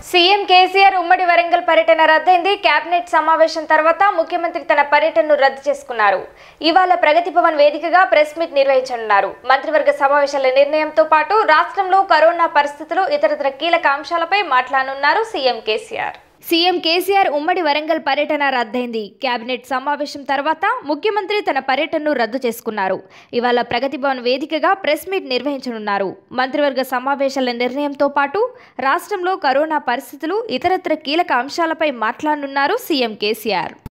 CM KCR ఉమ్మడి వరంగల్ పర్యటన రద్దయింది cabinet సమావేశం తర్వాత ముఖ్యమంత్రి తన పర్యటనను రద్దు చేసుకున్నారు ఇవాళ ప్రగతి భవన్ వేదికగా ప్రెస్ మీట్ నిర్వహించనున్నారు మంత్రివర్గ సమావేశాల నిర్ణయంతో పాటు రాష్ట్రంలో కరోనా పరిస్థితులు ఇతరత్ర కీలక అంశాలపై మాట్లాడనున్నారు సీఎం కేసీఆర్ సీఎం కేసీఆర్ ఉమ్మడి వరంగల్ పర్యటన రద్దయింది కేబినెట్ సమావేశం తర్వాత ముఖ్యమంత్రి తన పర్యటనను రద్దు చేసుకున్నారు ఇవాళ ప్రగతి భవన్ వేదికగా ప్రెస్ మీట్ నిర్వహించనున్నారు మంత్రివర్గ సమావేశాల నిర్ణయంతో పాటు రాష్ట్రంలో కరోనా పరిస్థితులు ఇతరత్ర కీలక అంశాలపై మాట్లాడనున్నారు సీఎం కేసీఆర్